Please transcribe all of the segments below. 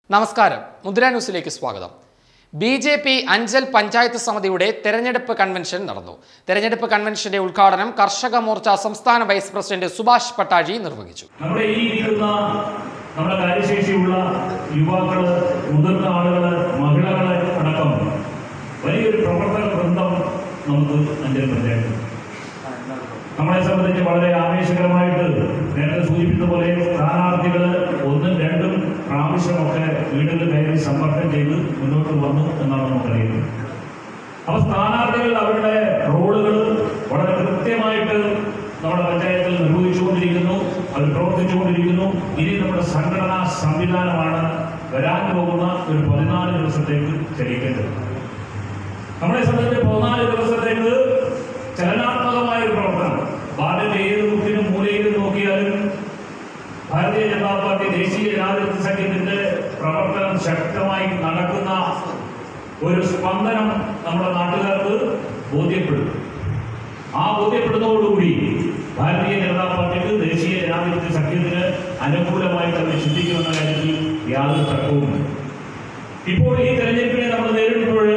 നമസ്കാരം മുദ്ര ന്യൂസിലേക്ക് സ്വാഗതം B J P Anchal panchayat സമിതിയുടെ തെരഞ്ഞെടുപ്പ് കൺവെൻഷൻ നടന്നു തെരഞ്ഞെടുപ്പ് കൺവെൻഷന്റെ ഉദ്ഘാടനം കർഷക മോർച്ച സംസ്ഥാന വൈസ് പ്രസിഡന്റ് സുഭാഷ് പട്ടാഴി നിർവഹിച്ചു നമ്മുടെ ഈ ഇരിക്കുന്ന നമ്മുടെ കാര്യശേഷിയുള്ള യുവാക്കള് മുതിർന്ന ആളുകള് മഹിളകള് അടക്കം വലിയൊരു പ്രവർത്തക വൃന്ദം നമുക്ക് അഞ്ചൽ പഞ്ചായത്ത് നമ്മളെ സംബന്ധിച്ച് വളരെ ആവേശകരമായിട്ട് നേരത്തെ സൂചിപ്പിച്ചതുപോലെ സ്ഥാനാർത്ഥികൾ ഒന്നും രണ്ടും പ്രാവശ്യമൊക്കെ വീടുകൾ കയറി സമ്പർക്കം ചെയ്ത് മുന്നോട്ട് വന്നു എന്നാണ് നമുക്കറിയുന്നത് അപ്പൊ സ്ഥാനാർത്ഥികൾ അവരുടെ റോളുകൾ വളരെ കൃത്യമായിട്ട് നമ്മുടെ പഞ്ചായത്തിൽ നിർവഹിച്ചുകൊണ്ടിരിക്കുന്നു അവർ പ്രവർത്തിച്ചുകൊണ്ടിരിക്കുന്നു ഇനി നമ്മുടെ സംഘടനാ സംവിധാനമാണ് വരാൻ പോകുന്ന ഒരു പതിനാല് ദിവസത്തേക്ക് ചലിക്കേണ്ടത് നമ്മളെ സംബന്ധിച്ച് പതിനാല് ദിവസത്തേക്ക് ചലനാത്മകമായ ഒരു പ്രവർത്തനം വാർഡിന്റെ ഏത് മുക്കിലും മൂലയിലും നോക്കിയാലും ഭാരതീയ ജനതാ പാർട്ടി ദേശീയ ജനാധിപത്യ സഖ്യത്തിന്റെ പ്രവർത്തനം ശക്തമായി നടക്കുന്ന ഒരു സ്പന്ദനം നമ്മുടെ നാട്ടുകാർക്ക് ബോധ്യപ്പെടും ആ ബോധ്യപ്പെടുന്നതോടുകൂടി ഭാരതീയ ജനതാ പാർട്ടിക്ക് ദേശീയ ജനാധിപത്യ സഖ്യത്തിന് അനുകൂലമായി തന്നെ ചിന്തിക്കുമെന്ന കാര്യത്തിൽ യാതൊരു തർക്കവുമില്ല ഇപ്പോൾ ഈ തെരഞ്ഞെടുപ്പിനെ നമ്മൾ നേരിടുമ്പോൾ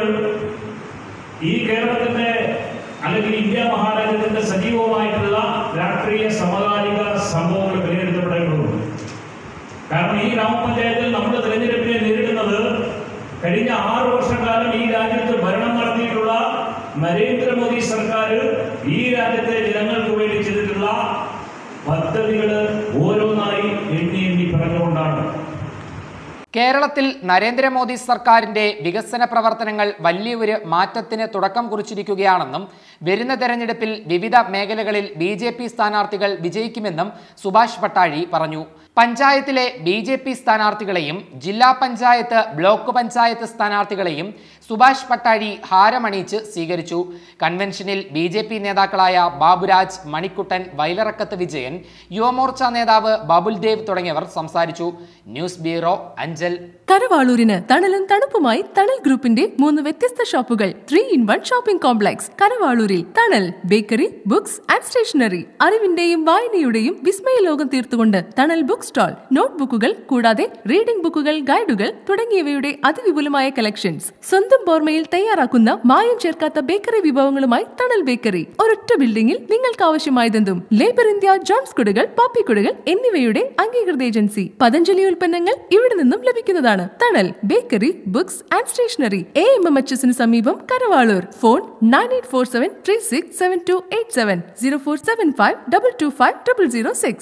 ഈ കേരളത്തിന്റെ അല്ലെങ്കിൽ ഇന്ത്യ മഹാരാജ്യത്തിന്റെ സജീവമായിട്ടുള്ള രാഷ്ട്രീയ സമകാലിക സംഭവങ്ങൾ വിലയിരുത്തപ്പെടേണ്ടതുണ്ട് കാരണം ഈ ഗ്രാമപഞ്ചായത്തിൽ നമ്മൾ തെരഞ്ഞെടുപ്പിനെ നേരിടുന്നത് കഴിഞ്ഞ ആറ് വർഷക്കാലം ഈ രാജ്യത്ത് ഭരണം നടത്തിയിട്ടുള്ള നരേന്ദ്രമോദി സർക്കാർ ഈ രാജ്യത്തെ ജനങ്ങൾക്ക് വേണ്ടി ചെയ്തിട്ടുള്ള പദ്ധതികൾ ഓരോന്നായി എണ്ണി എണ്ണി പറഞ്ഞുകൊണ്ടാണ് കേരളത്തിൽ നരേന്ദ്രമോദി സർക്കാരിന്റെ വികസന പ്രവർത്തനങ്ങൾ വലിയൊരു മാറ്റത്തിന് തുടക്കം കുറിച്ചിരിക്കുകയാണെന്നും വരുന്ന തെരഞ്ഞെടുപ്പിൽ വിവിധ മേഖലകളിൽ ബി ജെ പി സ്ഥാനാർത്ഥികൾ വിജയിക്കുമെന്നും സുഭാഷ് പട്ടാഴി പറഞ്ഞു പഞ്ചായത്തിലെ ബി ജെ പി സ്ഥാനാർത്ഥികളെയും ജില്ലാ പഞ്ചായത്ത് ബ്ലോക്ക് പഞ്ചായത്ത് സ്ഥാനാർത്ഥികളെയും സുഭാഷ് പട്ടാഴി ഹാരമണിയിച്ച് സ്വീകരിച്ചു കൺവെൻഷനിൽ ബി ജെ പി നേതാക്കളായ ബാബുരാജ് മണിക്കുട്ടൻ വൈലറക്കത്ത് വിജയൻ യുവമോർച്ച നേതാവ് ബബുൽ ദേവ് തുടങ്ങിയവർ സംസാരിച്ചു ന്യൂസ് ബ്യൂറോ അഞ്ചൽ കരവാളൂരിന് തണലും തണുപ്പുമായി തണൽ ഗ്രൂപ്പിന്റെ മൂന്ന് വ്യത്യസ്ത ഷോപ്പുകൾ three in one shopping complex കരവാളൂരിൽ Thanal bakery books and stationery അറിവിന്റെയും വായനയുടെയും വിസ്മയ ലോകം തീർത്തുകൊണ്ട് തണൽ ബുക്ക് സ്റ്റാൾ നോട്ട് ബുക്കുകൾ കൂടാതെ റീഡിംഗ് ബുക്കുകൾ ഗൈഡുകൾ തുടങ്ങിയവയുടെ അതിവിപുലമായ കളക്ഷൻസ് സ്വന്തം ബോർമയിൽ തയ്യാറാക്കുന്ന മായം ചേർക്കാത്ത ബേക്കറി വിഭവങ്ങളുമായി തണൽ ബേക്കറി ഒരൊറ്റ ബിൽഡിംഗിൽ നിങ്ങൾക്ക് ആവശ്യമായതെന്തും ലേബർ ഇന്ത്യ ജോൺസ് കുടുകൾ പാപ്പിക്കുടുകൾ എന്നിവയുടെ അംഗീകൃത ഏജൻസി പതഞ്ജലി ഉൽപ്പന്നങ്ങൾ ഇവിടെ നിന്നും ലഭിക്കുന്നതാണ് Thanal bakery books and stationery A M M H എസിന് സമീപം Karavaloor phone nine eight four seven three six seven two eight seven zero four seven five double two five double zero six